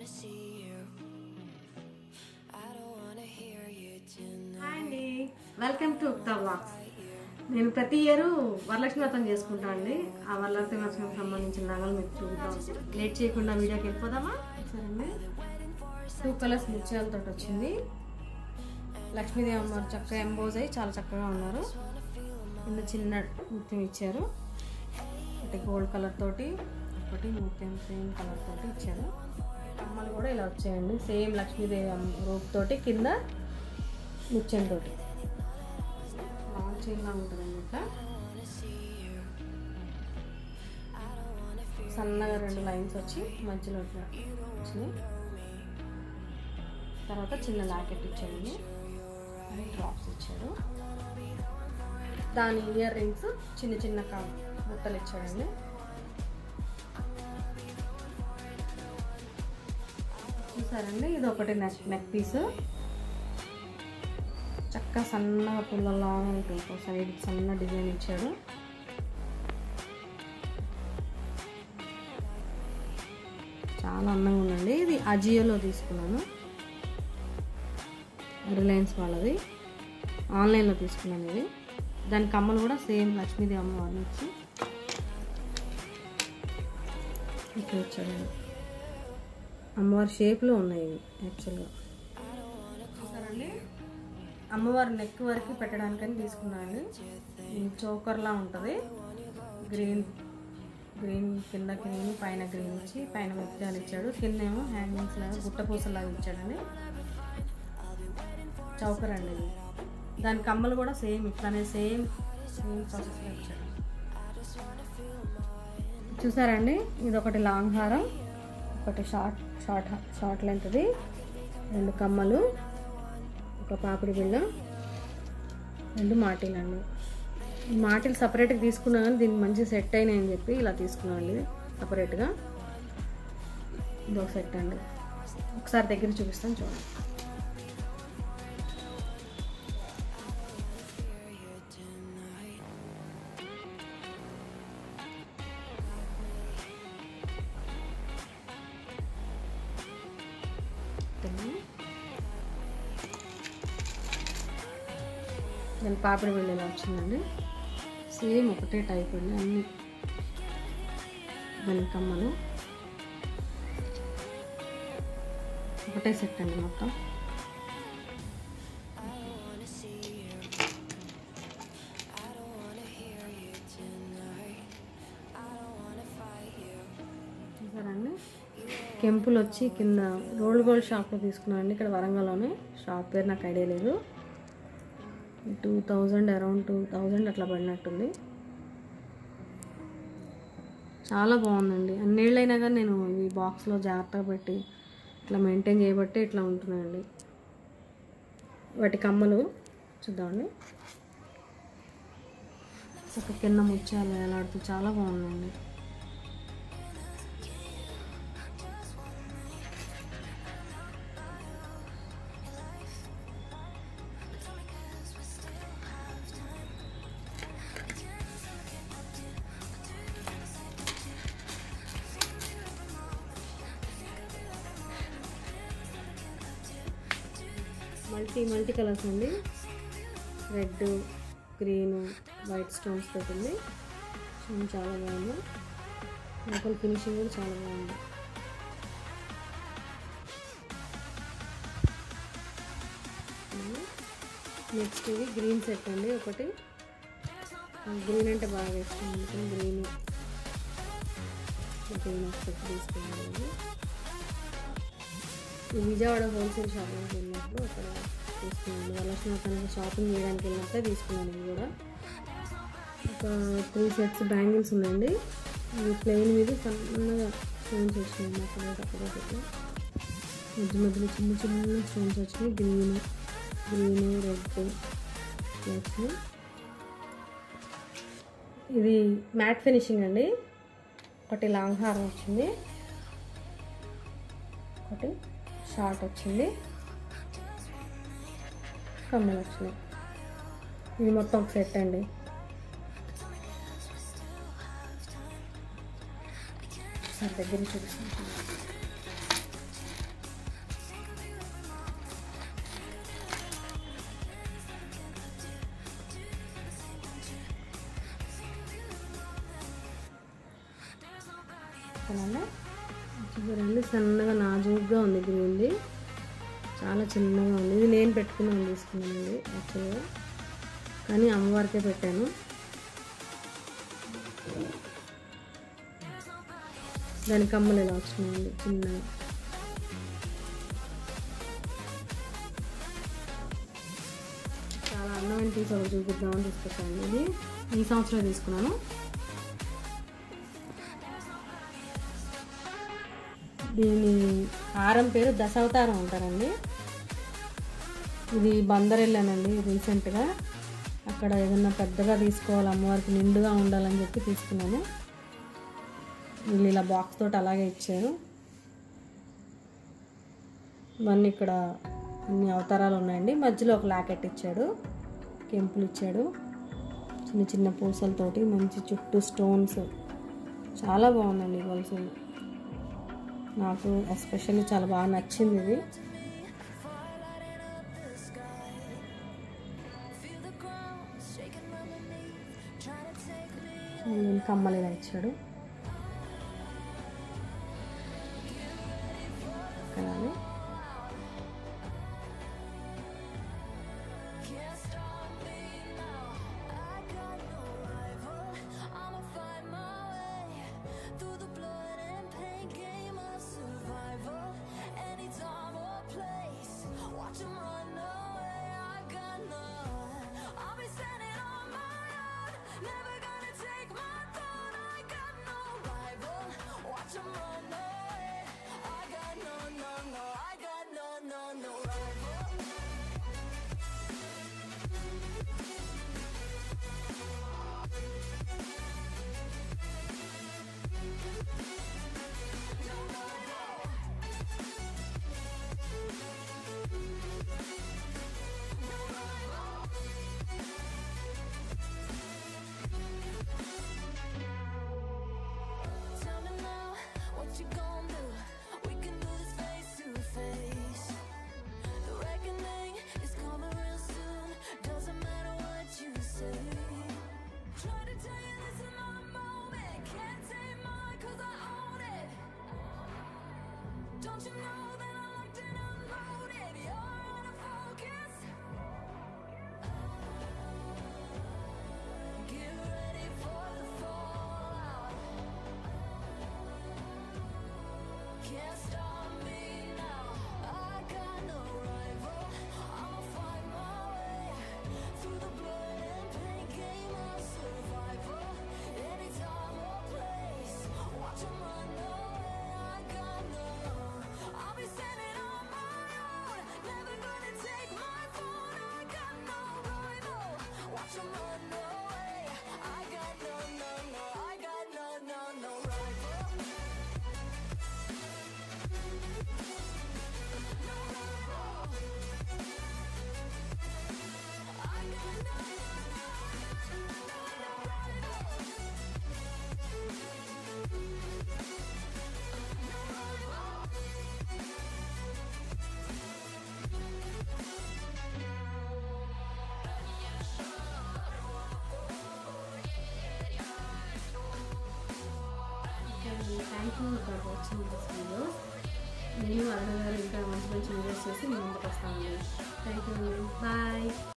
hi అండి welcome to ఉక్తా blogs నేను ప్రతి ఇయర్ వరలక్ష్మి వ్రతం చేసుకుంటా అండి ఆ వరలక్ష్మి వ్రతం సంబంధించిన నగలు మీకు చూపుతాం లేట్ చేయకుండా వీడియోకి వెళ్ళిపోదామా సరే టూ కలర్స్ ముత్యాలతో వచ్చింది లక్ష్మీదేవి అమ్మవారు చక్కగా ఎంబోజ్ అయ్యి చాలా చక్కగా ఉన్నారు కింద చిన్న ముత్యం ఇచ్చారు ఒకటి గోల్డ్ కలర్ తోటి ఒకటి ముత్యం సేమ్ కలర్ తోటి ఇచ్చారు కమ్మలు కూడా ఇలా వచ్చాయండి సేమ్ లక్ష్మీదేవి అమ్మ రూప్ తోటి కింద ముత్యం తోటి లాంగ్ చైన్లా ఉంటుంది అనమాట సన్నగా రెండు లైన్స్ వచ్చి మధ్యలో ఇట్లా వచ్చినాయి తర్వాత చిన్న లాకెట్ ఇచ్చాడు డ్రాప్స్ ఇచ్చాడు దాని ఇయర్ రింగ్స్ చిన్న చిన్న కా బుట్టలు ఇచ్చాడండి చూసారండి ఇది ఒకటి నెక్ నెక్ పీస్ చక్కగా సన్నగా పుల్లలా ఉంటుంది ఒక సైడ్ సన్న డిజైన్ ఇచ్చాడు చాలా అందంగా ఉందండి ఇది అజియోలో తీసుకున్నాను రిలయన్స్ వాళ్ళది ఆన్లైన్లో తీసుకున్నాను ఇది దాని కమ్మలు కూడా సేమ్ లక్ష్మీదేవి అమ్మవారిని ఇచ్చి ఇక్కడ వచ్చాడండి అమ్మవారి షేప్లో ఉన్నాయి ఇవి యాక్చువల్గా చూసారండి అమ్మవారి నెక్ వరకు పెట్టడానికని తీసుకున్నాను చోకర్లా ఉంటుంది గ్రీన్ గ్రీన్ కింద గ్రీన్ పైన గ్రీన్ ఇచ్చి పైన ముత్యాలు ఇచ్చాడు కింద ఏమో హ్యాంగింగ్స్ లాగా గుట్టపూసలాగా ఇచ్చాడండి చౌకర్ అండి ఇది దాని కమ్మలు కూడా సేమ్ ఇట్లానే సేమ్ సేమ్ ప్రాసెస్లో ఇచ్చాడు చూసారండి ఇది ఒకటి లాంగ్ హారం ఒకటి షార్ట్ షార్ట్ షార్ట్ లెంత్ది రెండు కమ్మలు ఒక పాపిడి బిళ్ళ రెండు మాటీలు అండి ఈ మాటీలు సపరేట్గా తీసుకున్నా కానీ దీనికి మంచి సెట్ అయినాయని చెప్పి ఇలా తీసుకున్నాను అండి సపరేట్గా ఇది ఒక సెట్ అండి ఒకసారి దగ్గర చూపిస్తాను చూడండి దాని పాపిడి బిళ్ళ ఇలా వచ్చిందండి సేమ్ ఒకటే టైప్ అండి అన్ని దాని కమ్మలు ఒకటే సెట్ అండి మొత్తం చూసారండి కెంపులు వచ్చి కింద రోల్డ్ గోల్డ్ షాప్లో తీసుకున్నాను అండి ఇక్కడ వరంగల్లోనే షాప్ పేరు నాకు ఐడియా లేదు two thousand around two thousand అట్లా పడినట్టుంది చాలా బాగుందండి అన్నేళ్ళైనా కానీ నేను ఈ బాక్స్లో జాగ్రత్తగా పెట్టి ఇట్లా మెయింటైన్ చేయబట్టి ఇట్లా ఉంటున్నాయండి వాటి కమ్మలు చూద్దామండి ఒక కింద ముత్యాలు ఎలాడుతూ చాలా బాగుందండి మల్టీ మల్టీ కలర్స్ అండి రెడ్ గ్రీన్ వైట్ స్టోన్స్ పెట్టింది స్టోన్ చాలా బాగుంది లోపల ఫినిషింగ్ కూడా చాలా బాగుంది నెక్స్ట్ ఇది గ్రీన్ సెట్ అండి ఒకటి గ్రీన్ అంటే బాగా ఇష్టం అందుకని గ్రీన్ గ్రీన్ ఒక సెట్ తీసుకున్నాను ఈ విజయవాడ హోల్సేల్ షాపింగ్కి వెళ్ళినప్పుడు అక్కడ తీసుకున్నాను వరలక్ష్మి వ్రతానికి షాపింగ్ చేయడానికి వెళ్ళినప్పుడే తీసుకున్నాను ఇవి కూడా ఒక త్రీ సెట్స్ బ్యాంగిల్స్ ఉన్నాయండి ఇవి ప్లెయిన్ మీద సన్నగా స్టోన్స్ వచ్చినాయి అక్కడ అక్కడ ఒకటి మధ్య మధ్యలో చిన్న చిన్న స్టోన్స్ వచ్చినాయి గ్రీన్ గ్రీన్ రెడ్ వచ్చినాయి ఇది మ్యాట్ ఫినిషింగ్ అండి ఒకటి లాంగ్ హారం వచ్చింది ఒకటి షార్ట్ వచ్చింది కమ్మలు వచ్చినాయి ఇది మొత్తం ఒక సెట్ అండి ఒకసారి దగ్గర చూపిస్తాను తీసుకున్నాను చూడండి సన్నగా నాజూగ్గా ఉంది గ్రీన్ది చాలా చిన్నగా ఉంది ఇది నేను పెట్టుకున్నాను తీసుకున్నానండి యాక్చువల్గా కానీ అమ్మవారికే పెట్టాను దాని కమ్మలు ఇలా వచ్చినాయండి చిన్నగా చాలా అందమైన పీస్ ఒకటి చూపిద్దామని తీసుకొచ్చాను ఇది ఈ సంవత్సరం తీసుకున్నాను దీని హారం పేరు దశావతారం అంటారండి ఇది బందర్ వెళ్ళానండి రీసెంట్గా అక్కడ ఏదన్నా పెద్దగా తీసుకోవాలి అమ్మవారికి నిండుగా ఉండాలని చెప్పి తీసుకున్నాను వీళ్ళు ఇలా బాక్స్ తోటి అలాగే ఇచ్చారు ఇవన్నీ ఇక్కడ అన్ని అవతారాలు ఉన్నాయండి మధ్యలో ఒక లాకెట్ ఇచ్చాడు కెంపులు ఇచ్చాడు చిన్న చిన్న పూసలతోటి మంచి చుట్టూ స్టోన్స్ చాలా బాగుందండి గొలుసు నాకు ఎస్పెషల్లీ చాలా బాగా నచ్చింది ఇది నేను కమ్మలు ఇలా ఇచ్చాడు అలాగే thank you for watching this video నేను అరుణ గారు ఇంకా మంచి మంచి వీడియోస్ చేసి మీ ముందుకు వస్తాను థ్యాంక్ యూ బాయ్